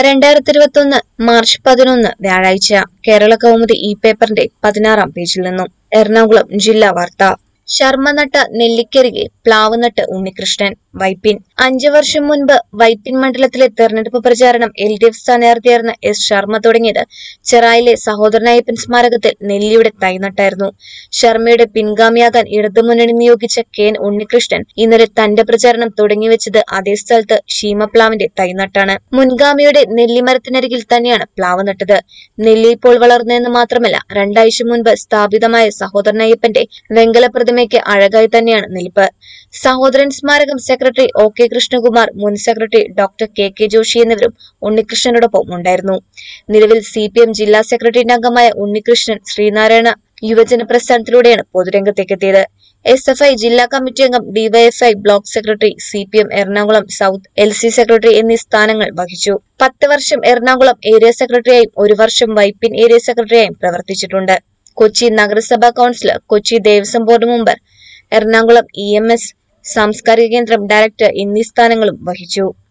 രണ്ടായിരത്തി ഇരുപത്തൊന്ന് മാർച്ച് പതിനൊന്ന് വ്യാഴാഴ്ച കേരള കൗമുദി ഈ പേപ്പറിന്റെ പതിനാറാം പേജിൽ നിന്നും എറണാകുളം ജില്ലാ വാർത്ത ശർമ്മ നട്ട നെല്ലിക്കരികെ പ്ലാവ് നട്ട് ഉണ്ണികൃഷ്ണൻ വൈപ്പിൻ അഞ്ചു വർഷം മുൻപ് വൈപ്പിൻ മണ്ഡലത്തിലെ തെരഞ്ഞെടുപ്പ് പ്രചാരണം എൽ ഡി എഫ് സ്ഥാനാർത്ഥിയായിരുന്ന എസ് ശർമ്മ തുടങ്ങിയത് ചെറായിലെ സഹോദരനായപ്പൻ സ്മാരകത്തിൽ നെല്ലിയുടെ തൈനട്ടായിരുന്നു ശർമ്മയുടെ പിൻഗാമിയാകാൻ ഇടതുമുന്നണി നിയോഗിച്ച കെ എൻ ഉണ്ണികൃഷ്ണൻ ഇന്നലെ തന്റെ പ്രചാരണം തുടങ്ങിവെച്ചത് അതേ സ്ഥലത്ത് ശീമപ്ലാവിന്റെ തൈനട്ടാണ് മുൻഗാമിയുടെ നെല്ലിമരത്തിനരികിൽ തന്നെയാണ് പ്ലാവ് നട്ടത് നെല്ലി ഇപ്പോൾ വളർന്നതെന്ന് മാത്രമല്ല രണ്ടാഴ്ച മുൻപ് സ്ഥാപിതമായ സഹോദരനയ്യപ്പന്റെ വെങ്കല പ്രതിമയ്ക്ക് അഴകായി തന്നെയാണ് നിൽപ്പ് സഹോദരൻ സ്മാരകം സെക്രട്ടറി ഒ കെ കൃഷ്ണകുമാർ മുൻ secretary doctor K K Joshy എന്നിവരും ഉണ്ണികൃഷ്ണനോടൊപ്പം ഉണ്ടായിരുന്നു നിലവിൽ സി പി എം ജില്ലാ സെക്രട്ടറിയുടെ അംഗമായ ഉണ്ണികൃഷ്ണൻ ശ്രീനാരായണ യുവജന പ്രസ്ഥാനത്തിലൂടെയാണ് പൊതുരംഗത്തേക്കെത്തിയത് എസ് എഫ് ഐ ജില്ലാ കമ്മിറ്റി അംഗം DYFI block secretary C P M Ernakulam south L C secretary എന്നീ സ്ഥാനങ്ങൾ വഹിച്ചു പത്ത് വർഷം എറണാകുളം ഏരിയ സെക്രട്ടറിയായും ഒരു വർഷം വൈപ്പിൻ ഏരിയ സെക്രട്ടറിയായും പ്രവർത്തിച്ചിട്ടുണ്ട് കൊച്ചി നഗരസഭാ councillor Kochi Devaswom board member Ernakulam E M S സാംസ്കാരിക കേന്ദ്രം ഡയറക്ടർ എന്നീ സ്ഥാനങ്ങളും വഹിച്ചു